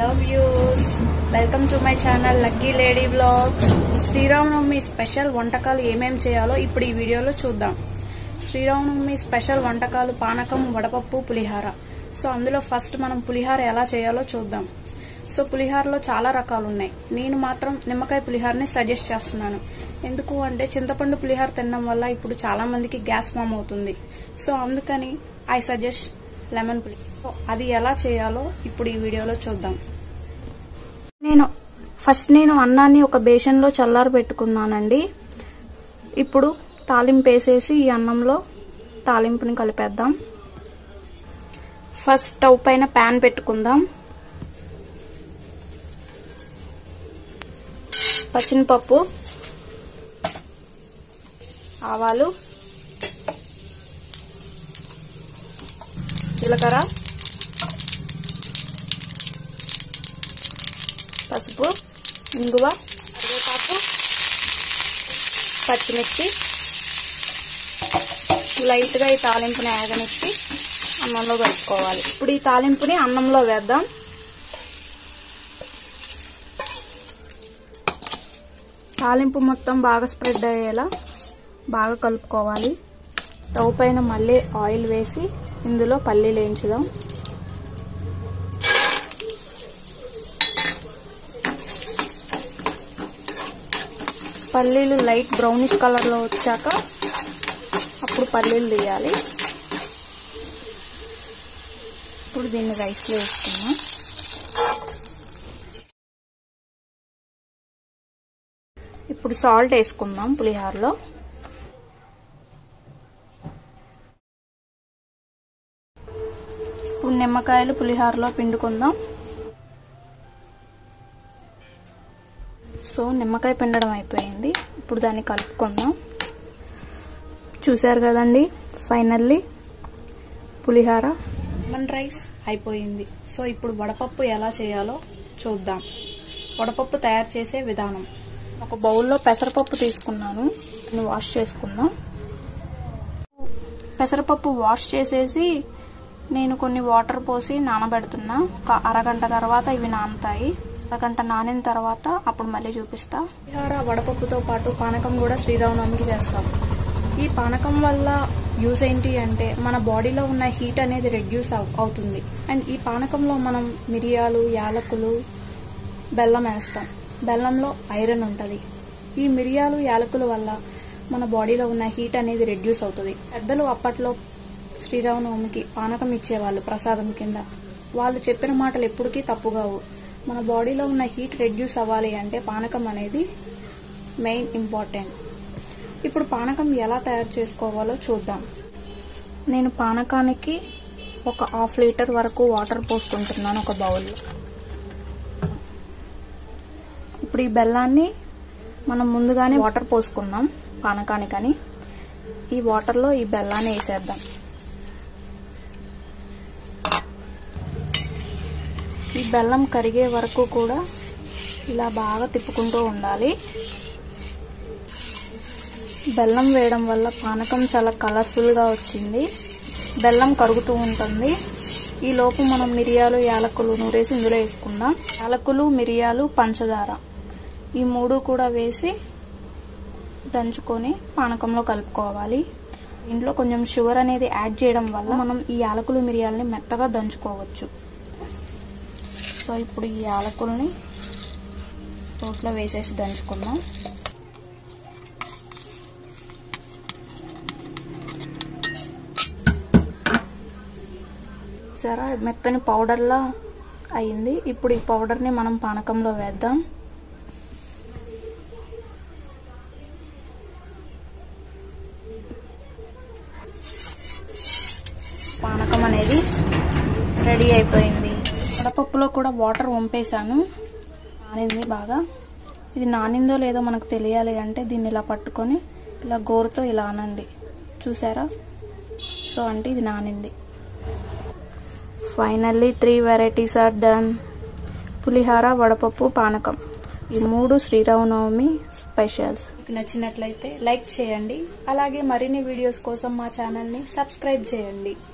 hello views welcome to my channel lucky lady blogs Sriramanavami special వంటకాలు ఏమేం చేయాలో ఇప్పుడు ఈ వీడియోలో చూద్దాం శ్రీరామనవమి స్పెషల్ వంటకాలు పానకం వడపప్పు పులిహార సో అందులో ఫస్ట్ మనం పులిహార ఎలా చేయాలో చూద్దాం సో పులిహారలో చాలా రకాలు ఉన్నాయి నేను మాత్రం నిమ్మకాయ పులిహారని సజెస్ట్ చేస్తున్నాను ఎందుకు అంటే చింతపండు పులిహార తినడం వల్ల ఇప్పుడు చాలా మందికి గ్యాస్ ఫామ్ అవుతుంది సో అందుకని ఐ సజెస్ట్ లెమన్ పులి సో అది ఎలా చేయాలో ఇప్పుడు ఈ వీడియోలో చూద్దాం నేను ఫస్ట్ నేను అన్నాన్ని ఒక బేషన్లో చల్లారి పెట్టుకున్నానండి ఇప్పుడు తాలింపు వేసేసి ఈ అన్నంలో తాలింపుని కలిపేద్దాం ఫస్ట్ స్టవ్ పైన ప్యాన్ పెట్టుకుందాం పచ్చినపప్పు ఆవాలు జీలకర్ర పసుపు ఇంగువ కరివేపాకు పచ్చిమిర్చి లైట్గా ఈ తాలింపుని ఆగనిచ్చి అన్నంలో కలుపుకోవాలి ఇప్పుడు ఈ తాలింపుని అన్నంలో వేద్దాం తాలింపు మొత్తం బాగా స్ప్రెడ్ అయ్యేలా బాగా కలుపుకోవాలి స్టవ్ పైన మళ్ళీ ఆయిల్ వేసి ఇందులో పల్లీలు వేయించుదాం పల్లీలు లైట్ బ్రౌనిష్ కలర్లో వచ్చాక అప్పుడు పల్లీలు తీయాలి ఇప్పుడు దీన్ని రైస్లో వేసుకున్నాం ఇప్పుడు సాల్ట్ వేసుకుందాం పులిహారలో ఇప్పుడు నిమ్మకాయలు పులిహారలో పిండుకుందాం సో నిమ్మకాయ పిండడం అయిపోయింది ఇప్పుడు దాన్ని కలుపుకుందాం చూసారు కదండి ఫైనల్లీ పులిహార లెమన్ రైస్ అయిపోయింది సో ఇప్పుడు వడపప్పు ఎలా చేయాలో చూద్దాం వడపప్పు తయారు చేసే విధానం ఒక బౌల్లో పెసరపప్పు తీసుకున్నాను దాన్ని వాష్ చేసుకుందాం పెసరపప్పు వాష్ చేసేసి నేను కొన్ని వాటర్ పోసి నానబెడుతున్నా ఒక అరగంట తర్వాత ఇవి నానుతాయి అరగంట నానిన తర్వాత అప్పుడు మళ్ళీ చూపిస్తా పులిహార వడపప్పుతో పాటు పానకం కూడా శ్రీరామనవమికి చేస్తాం ఈ పానకం వల్ల యూజ్ ఏంటి అంటే మన బాడీలో ఉన్న హీట్ అనేది రెడ్యూస్ అవుతుంది అండ్ ఈ పానకంలో మనం మిరియాలు యాలకులు బెల్లం వేస్తాం బెల్లంలో ఐరన్ ఉంటుంది ఈ మిరియాలు యాలకుల వల్ల మన బాడీలో ఉన్న హీట్ అనేది రెడ్యూస్ అవుతుంది పెద్దలు అప్పట్లో శ్రీరామనవమికి పానకం ఇచ్చేవాళ్ళు ప్రసాదం కింద వాళ్ళు చెప్పిన మాటలు ఎప్పటికీ తప్పుగావు మన బాడీలో ఉన్న హీట్ రెడ్యూస్ అవ్వాలి అంటే పానకం అనేది మెయిన్ ఇంపార్టెంట్ ఇప్పుడు పానకం ఎలా తయారు చేసుకోవాలో చూద్దాం నేను పానకానికి ఒక హాఫ్ లీటర్ వరకు వాటర్ పోసుకుంటున్నాను ఒక బౌల్లో ఇప్పుడు ఈ బెల్లాన్ని మనం ముందుగానే వాటర్ పోసుకున్నాం పానకానికని ఈ వాటర్లో ఈ బెల్లాన్ని వేసేద్దాం ఈ బెల్లం కరిగే వరకు కూడా ఇలా బాగా తిప్పుకుంటూ ఉండాలి బెల్లం వేయడం వల్ల పానకం చాలా కలర్ఫుల్గా వచ్చింది బెల్లం కరుగుతూ ఉంటుంది ఈ లోపు మనం మిరియాలు యాలకులు నూరేసి ఇందులో వేసుకుందాం యాలకులు మిరియాలు పంచదార ఈ మూడు కూడా వేసి దంచుకొని పానకంలో కలుపుకోవాలి ఇంట్లో కొంచెం షుగర్ అనేది యాడ్ చేయడం వల్ల మనం ఈ యాలకులు మిరియాలని మెత్తగా దంచుకోవచ్చు సో ఇప్పుడు ఈ యాలకుల్ని రోట్లో వేసేసి దంచుకుందాం సరే మెత్తని పౌడర్లా అయింది ఇప్పుడు ఈ పౌడర్ని మనం పానకంలో వేద్దాం పానకం అనేది రెడీ అయిపోయింది వడపప్పులో కూడా వాటర్ వంపేశాను నానింది బాగా ఇది నానిందో లేదో మనకు తెలియాలి అంటే దీన్ని ఇలా పట్టుకొని ఇలా గోరుతో ఇలా అనండి చూసారా సో అంటే ఇది నానింది finally three varieties are done pulihora vadapappu panakam ఈ మూడు శ్రీరామనవమి స్పెషల్స్ మీకు నచ్చినట్లయితే లైక్ చేయండి అలాగే మరిన్ని వీడియోస్ కోసం మా ఛానల్ని సబ్స్క్రైబ్ చేయండి